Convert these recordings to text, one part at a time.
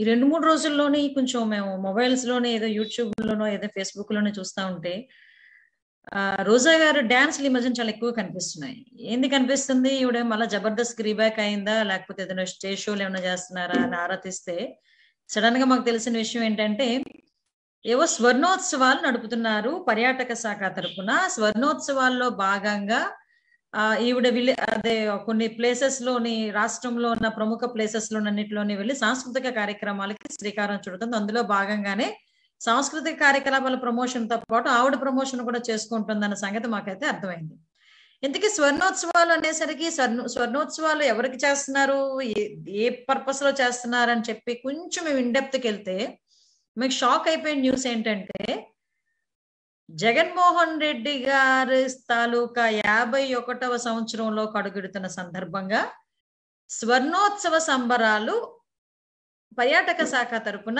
ఈ రెండు మూడు రోజుల్లోనే కొంచెం మేము మొబైల్స్ లోనే ఏదో యూట్యూబ్ లోనో ఏదో ఫేస్బుక్ లోనే చూస్తా ఉంటే ఆ, రోజా గారు డాన్స్లు ఈ మధ్యన చాలా ఎక్కువ కనిపిస్తున్నాయి ఏంది కనిపిస్తుంది ఈవిడ మళ్ళీ జబర్దస్త్ రీబ్యాక్ అయిందా లేకపోతే ఏదైనా స్టేజ్ షోలు ఏమైనా చేస్తున్నారా అని ఆరాధిస్తే సడన్ గా మాకు తెలిసిన విషయం ఏంటంటే ఏవో స్వర్ణోత్సవాలు నడుపుతున్నారు పర్యాటక శాఖ తరపున స్వర్ణోత్సవాల్లో భాగంగా ఆ ఈవిడ విలి అదే కొన్ని ప్లేసెస్ లోని రాష్ట్రంలో ఉన్న ప్రముఖ ప్లేసెస్ లోనన్నిటిలోని వెళ్ళి సాంస్కృతిక కార్యక్రమాలకి శ్రీకారం చుడుతుంది అందులో భాగంగానే సాంస్కృతిక కార్యకలాపాల ప్రమోషన్ తో పాటు ఆవిడ ప్రమోషన్ కూడా చేసుకుంటుందన్న సంగతి మాకైతే అర్థమైంది ఇంతకీ స్వర్ణోత్సవాలు అనేసరికి స్వర్ణ స్వర్ణోత్సవాలు ఎవరికి చేస్తున్నారు ఏ- ఏ పర్పస్ లో చేస్తున్నారు అని చెప్పి కొంచెం మేము ఇండెప్త్కి వెళ్తే మీకు షాక్ అయిపోయిన న్యూస్ ఏంటంటే జగన్మోహన్ రెడ్డి గారి తాలూకా యాభై ఒకటవ సంవత్సరంలో కడుగుడుతున్న సందర్భంగా స్వర్ణోత్సవ సంబరాలు పర్యాటక శాఖ తరపున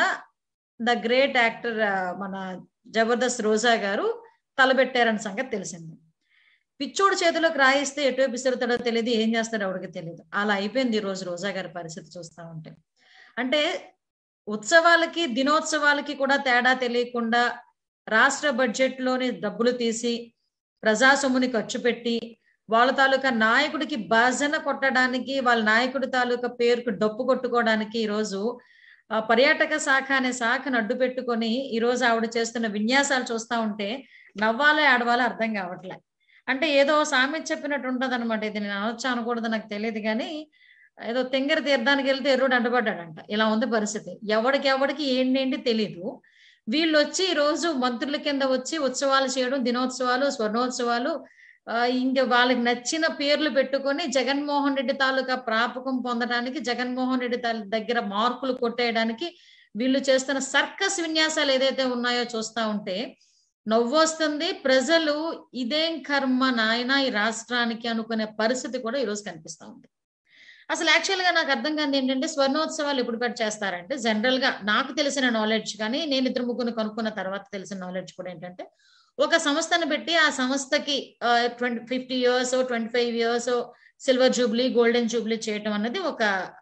ద గ్రేట్ యాక్టర్ మన జబర్దస్త్ రోజా గారు తలబెట్టారన్న సంగతి తెలిసింది పిచ్చోడు చేతిలోకి రాయిస్తే ఎటు విసురుతాడో తెలియదు ఏం చేస్తాడో ఎవరికి తెలియదు అలా అయిపోయింది ఈ రోజు రోజా గారి పరిస్థితి చూస్తా ఉంటే అంటే ఉత్సవాలకి దినోత్సవాలకి కూడా తేడా తెలియకుండా రాష్ట్ర బడ్జెట్ లోని డబ్బులు తీసి ప్రజా సొమ్ముని ఖర్చు పెట్టి వాళ్ళ తాలూకా నాయకుడికి భజన కొట్టడానికి వాళ్ళ నాయకుడి తాలూకా పేరుకు డప్పు కొట్టుకోవడానికి ఈరోజు ఆ పర్యాటక శాఖ అనే శాఖను అడ్డు పెట్టుకొని ఈ రోజు ఆవిడ చేస్తున్న విన్యాసాలు చూస్తా ఉంటే నవ్వాలో ఆడవాలో అర్థం కావట్లే అంటే ఏదో సామెత చెప్పినట్టు ఉంటది అనమాట ఇది నేను అనొచ్చా అనకూడదు నాకు తెలియదు కానీ ఏదో తెంగర తీర్థానికి వెళ్తే ఎర్రుడు అంటపడ్డాడంట ఇలా ఉంది పరిస్థితి ఎవడికి ఎవడికి ఏంటేంటి తెలీదు వీళ్ళు వచ్చి ఈ రోజు మంత్రుల కింద వచ్చి ఉత్సవాలు చేయడం దినోత్సవాలు స్వర్ణోత్సవాలు ఆ, ఇంక వాళ్ళకి నచ్చిన పేర్లు పెట్టుకొని జగన్మోహన్ రెడ్డి తాలూకా ప్రాపకం పొందడానికి జగన్మోహన్ రెడ్డి తాలూ- దగ్గర మార్కులు కొట్టేయడానికి వీళ్ళు చేస్తున్న సర్కస్ విన్యాసాలు ఏదైతే ఉన్నాయో చూస్తా ఉంటే నవ్వొస్తుంది ప్రజలు ఇదేం కర్మ నాయన ఈ రాష్ట్రానికి అనుకునే పరిస్థితి కూడా ఈరోజు కనిపిస్తా ఉంది అసలు యాక్చువల్ గా నాకు అర్థం కాదు ఏంటంటే స్వర్ణోత్సవాలు ఎప్పుడు పెట్టి చేస్తారంటే జనరల్ గా నాకు తెలిసిన నాలెడ్జ్ కానీ నేను ఇద్దరు ముగ్గురు కనుక్కున్న తర్వాత తెలిసిన నాలెడ్జ్ కూడా ఏంటంటే ఒక సంస్థను పెట్టి ఆ సంస్థకి twenty fifty years twenty five years silver jubilee golden jubilee చేయటం అన్నది ఒక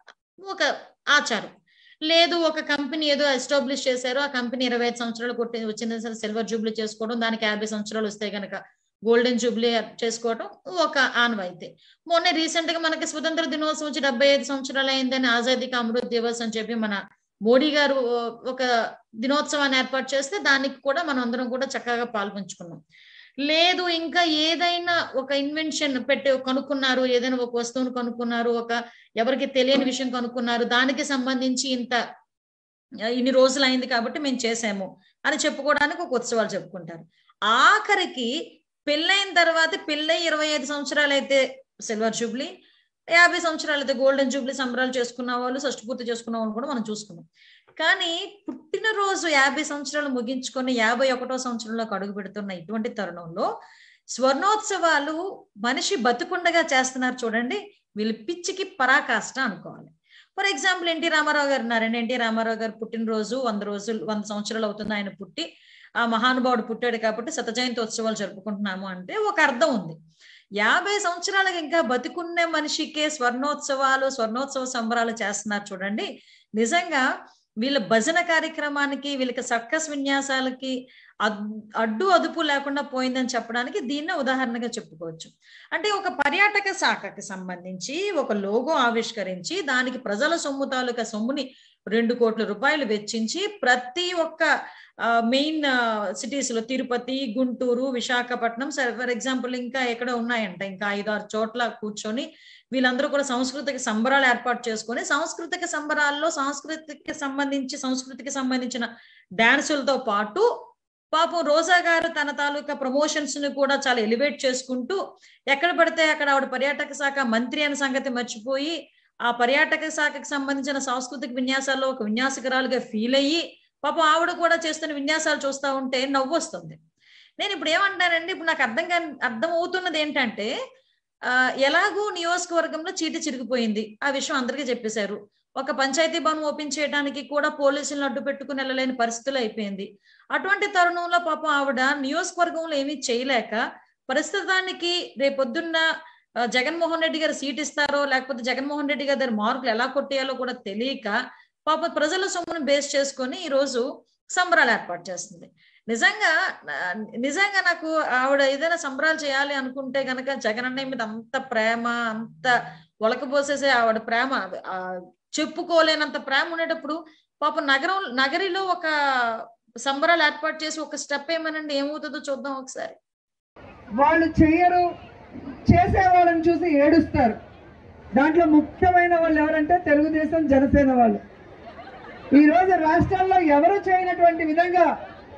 ఒక ఆచారం లేదు ఒక కంపెనీ ఏదో ఎస్టాబ్లిష్ చేశారు ఆ కంపెనీ ఇరవై ఐదు సంవత్సరాలు కొట్టి వచ్చిన సరే సిల్వర్ జూబ్లీ చేసుకోవడం దానికి యాభై సంవత్సరాలు వస్తే గనక గోల్డెన్ జూబ్లీ చేసుకోవడం ఒక ఆనవాయితీ మొన్న రీసెంట్ గా మనకి స్వతంత్ర దినోత్సవం వచ్చి డెబ్బై ఐదు సంవత్సరాలు అయిందని ఆజాదీ కా అమృత్ దివస్ అని చెప్పి మన మోడీ గారు ఒక దినోత్సవాన్ని ఏర్పాటు చేస్తే దానికి కూడా మనం అందరం కూడా చక్కగా పాల్పంచుకున్నాం లేదు ఇంకా ఏదైనా ఒక ఇన్వెన్షన్ పెట్టి కనుక్కున్నారు ఏదైనా ఒక వస్తువును కనుక్కున్నారు ఒక ఎవరికి తెలియని విషయం కనుక్కున్నారు దానికి సంబంధించి ఇంత ఇన్ని రోజులు అయింది కాబట్టి మేము చేసాము అని చెప్పుకోవడానికి ఒక ఉత్సవాలు చెప్పుకుంటారు ఆఖరికి పెళ్ళైన తర్వాత పెళ్ళై ఇరవై ఐదు సంవత్సరాలు అయితే సిల్వర్ జూబ్లీ యాభై సంవత్సరాలు అయితే గోల్డెన్ జూబ్లీ సంబరాలు చేసుకున్న వాళ్ళు షష్టి పూర్తి చేసుకున్న వాళ్ళు కూడా మనం చూసుకున్నాం కానీ పుట్టినరోజు యాభై సంవత్సరాలు ముగించుకొని యాభై ఒకటో సంవత్సరంలోకి అడుగు పెడుతున్న ఇటువంటి తరుణంలో స్వర్ణోత్సవాలు మనిషి బతుకుండగా చేస్తున్నారు చూడండి వీళ్ళు పిచ్చికి పరాకాష్ట అనుకోవాలి ఫర్ ఎగ్జాంపుల్ ఎన్టీ రామారావు గారు ఉన్నారండి ఎన్టీ రామారావు గారు పుట్టినరోజు వంద రోజులు వంద సంవత్సరాలు అవుతుంది ఆయన పుట్టి ఆ మహానుభావుడు పుట్టాడు కాబట్టి శత జయంతి ఉత్సవాలు జరుపుకుంటున్నాము అంటే ఒక అర్థం ఉంది యాభై సంవత్సరాలకు ఇంకా బతికున్న మనిషికే స్వర్ణోత్సవాలు స్వర్ణోత్సవ సంబరాలు చేస్తున్నారు చూడండి నిజంగా వీళ్ళ భజన కార్యక్రమానికి వీళ్ళకి సర్కస్ విన్యాసాలకి అడ్డు అదుపు లేకుండా పోయిందని చెప్పడానికి దీన్నే ఉదాహరణగా చెప్పుకోవచ్చు అంటే ఒక పర్యాటక శాఖకి సంబంధించి ఒక లోగో ఆవిష్కరించి దానికి ప్రజల సొమ్ము తాలూకా సొమ్ముని రెండు కోట్ల రూపాయలు వెచ్చించి ప్రతి ఒక్క మెయిన్ సిటీస్ లో తిరుపతి గుంటూరు విశాఖపట్నం ఫర్ ఎగ్జాంపుల్ ఇంకా ఎక్కడ ఉన్నాయంట ఇంకా ఐదు ఆరు చోట్ల కూర్చొని వీళ్ళందరూ కూడా సాంస్కృతిక సంబరాలు ఏర్పాటు చేసుకొని సాంస్కృతిక సంబరాల్లో సంస్కృతికి సంబంధించి సంస్కృతికి సంబంధించిన డాన్సులతో పాటు పాపం రోజా గారు తన తాలూకా ప్రమోషన్స్ ని కూడా చాలా ఎలివేట్ చేసుకుంటూ ఎక్కడ పడితే అక్కడ ఆవిడ పర్యాటక శాఖ మంత్రి అనే సంగతి మర్చిపోయి ఆ పర్యాటక శాఖకు సంబంధించిన సాంస్కృతిక విన్యాసాల్లో ఒక విన్యాసకరాలుగా ఫీల్ అయ్యి పాపం ఆవిడ కూడా చేస్తున్న విన్యాసాలు చూస్తూ ఉంటే నవ్వు వస్తుంది నేను ఇప్పుడు ఏమంటానండి ఇప్పుడు నాకు అర్థం కాని అర్థం అవుతున్నది ఏంటంటే ఆ ఎలాగూ నియోజకవర్గంలో చీటి చిరిగిపోయింది ఆ విషయం అందరికీ చెప్పేశారు ఒక పంచాయతీ భవన్ ఓపెన్ చేయడానికి కూడా పోలీసులను అడ్డు పెట్టుకుని వెళ్ళలేని పరిస్థితులు అయిపోయింది అటువంటి తరుణంలో పాపం ఆవిడ నియోజకవర్గంలో ఏమీ చేయలేక ప్రస్తుతానికి రేపొద్దున్న జగన్మోహన్ రెడ్డి గారు సీట్ ఇస్తారో లేకపోతే జగన్మోహన్ రెడ్డి గారి మార్కులు ఎలా కొట్టేయాలో కూడా తెలియక పాప ప్రజల సొమ్మును బేస్ చేసుకొని ఈ రోజు సంబరాలు ఏర్పాటు చేస్తుంది నిజంగా ఆ, నిజంగా నాకు ఆవిడ ఏదైనా సంబరాలు చేయాలి అనుకుంటే గనక జగనన్నయ్య మీద అంత ప్రేమ అంత ఒలకబోసేసే ఆవిడ ప్రేమ ఆ, చెప్పుకోలేనంత ప్రేమ ఉండేటప్పుడు పాప నగరం నగరిలో ఒక సంబరాలు ఏర్పాటు చేసి ఒక స్టెప్ ఏమనండి ఏమవుతుందో చూద్దాం ఒకసారి వాళ్ళు చెయ్యరు చేసే వాళ్ళని చూసి ఏడుస్తారు దాంట్లో ముఖ్యమైన వాళ్ళు ఎవరంటే తెలుగుదేశం జనసేన వాళ్ళు ఈ రోజు రాష్ట్రాల్లో ఎవరు చేయనటువంటి విధంగా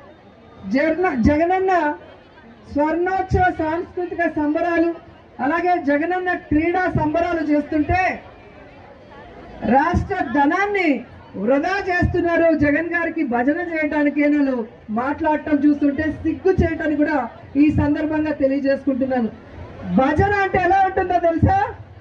జగన జగనన్న స్వర్ణోత్సవ సాంస్కృతిక సంబరాలు అలాగే జగనన్న క్రీడా సంబరాలు చేస్తుంటే రాష్ట్ర ధనాన్ని వృధా చేస్తున్నారు జగన్ గారికి భజన చేయడానికి నేను మాట్లాడటం చూస్తుంటే సిగ్గు చేయటానికి కూడా ఈ సందర్భంగా తెలియజేసుకుంటున్నాను భజన అంటే ఎలా ఉంటుందో తెలుసా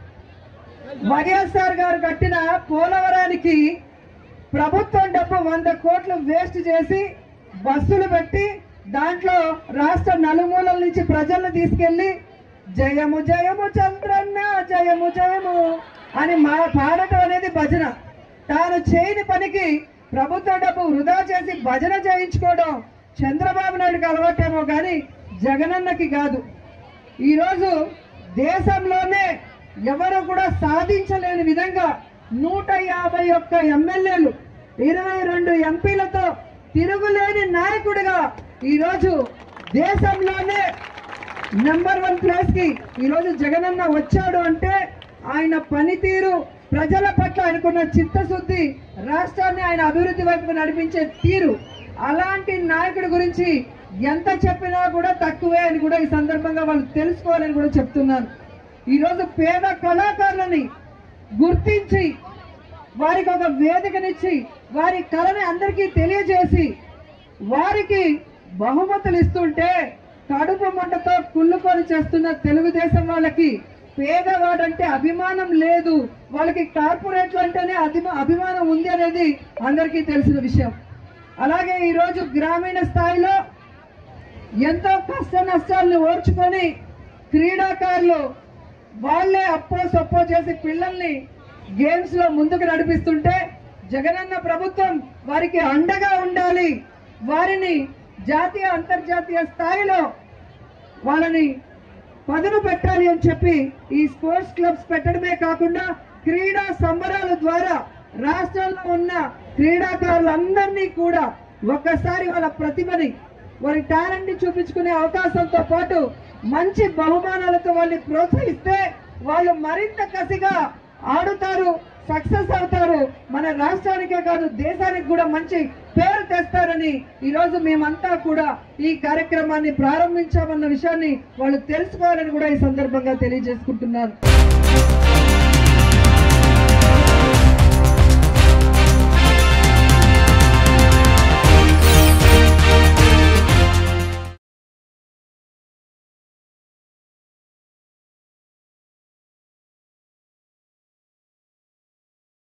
వైఎస్ఆర్ గారు కట్టిన పోలవరానికి ప్రభుత్వం డబ్బు వంద కోట్లు వేస్ట్ చేసి బస్సులు పెట్టి దాంట్లో రాష్ట్ర నలుమూలల నుంచి ప్రజలను తీసుకెళ్లి జయము జయము చంద్రన్న జయము జయము అని మా పాడటం అనేది భజన తాను చేయని పనికి ప్రభుత్వ డబ్బు వృధా చేసి భజన చేయించుకోవడం చంద్రబాబు నాయుడుకి అలవాటేమో కానీ జగనన్నకి కాదు ఈరోజు దేశంలోనే ఎవరు కూడా సాధించలేని విధంగా నూట యాభై ఒక్క ఎమ్మెల్యేలు ఇరవై రెండు ఎంపీలతో తిరుగులేని నాయకుడిగా ఈరోజు దేశంలోనే నెంబర్ వన్ ప్లేస్ కి ఈరోజు జగనన్న వచ్చాడు అంటే ఆయన పనితీరు ప్రజల పట్ల ఆయనకున్న చిత్తశుద్ధి రాష్ట్రాన్ని ఆయన అభివృద్ధి వైపుకు నడిపించే తీరు అలాంటి నాయకుడి గురించి ఎంత చెప్పినా కూడా తక్కువే అని కూడా ఈ సందర్భంగా వాళ్ళు తెలుసుకోవాలని కూడా చెప్తున్నాను ఈరోజు పేద కళాకారులని గుర్తించి వారికి ఒక వేదికనిచ్చి వారి కళని అందరికీ తెలియజేసి వారికి బహుమతులు ఇస్తుంటే కడుపు మంటతో కుళ్ళుకొని చేస్తున్న తెలుగుదేశం వాళ్ళకి పేదవాడంటే అభిమానం లేదు వాళ్ళకి కార్పొరేట్లు అంటేనే అభిమా అభిమానం ఉంది అనేది అందరికీ తెలిసిన విషయం అలాగే ఈరోజు గ్రామీణ స్థాయిలో ఎంతో కష్ట నష్టాలను ఓర్చుకొని క్రీడాకారులు వాళ్ళే అప్పో సప్పో చేసి పిల్లల్ని గేమ్స్ లో ముందుకు నడిపిస్తుంటే జగనన్న ప్రభుత్వం వారికి అండగా ఉండాలి వారిని జాతీయ అంతర్జాతీయ స్థాయిలో వాళ్ళని పదును పెట్టాలి అని చెప్పి ఈ స్పోర్ట్స్ క్లబ్స్ పెట్టడమే కాకుండా క్రీడా సంబరాల ద్వారా రాష్ట్రంలో ఉన్న క్రీడాకారులందరినీ కూడా ఒక్కసారి వాళ్ళ ప్రతిభని వారి టాలెంట్ ని చూపించుకునే అవకాశంతో పాటు మంచి బహుమానాలతో వాళ్ళని ప్రోత్సహిస్తే వాళ్ళు మరింత కసిగా ఆడుతారు సక్సెస్ అవుతారు మన రాష్ట్రానికే కాదు దేశానికి కూడా మంచి పేరు తెస్తారని ఈ రోజు మేమంతా కూడా ఈ కార్యక్రమాన్ని ప్రారంభించామన్న విషయాన్ని వాళ్ళు తెలుసుకోవాలని కూడా ఈ సందర్భంగా తెలియజేసుకుంటున్నారు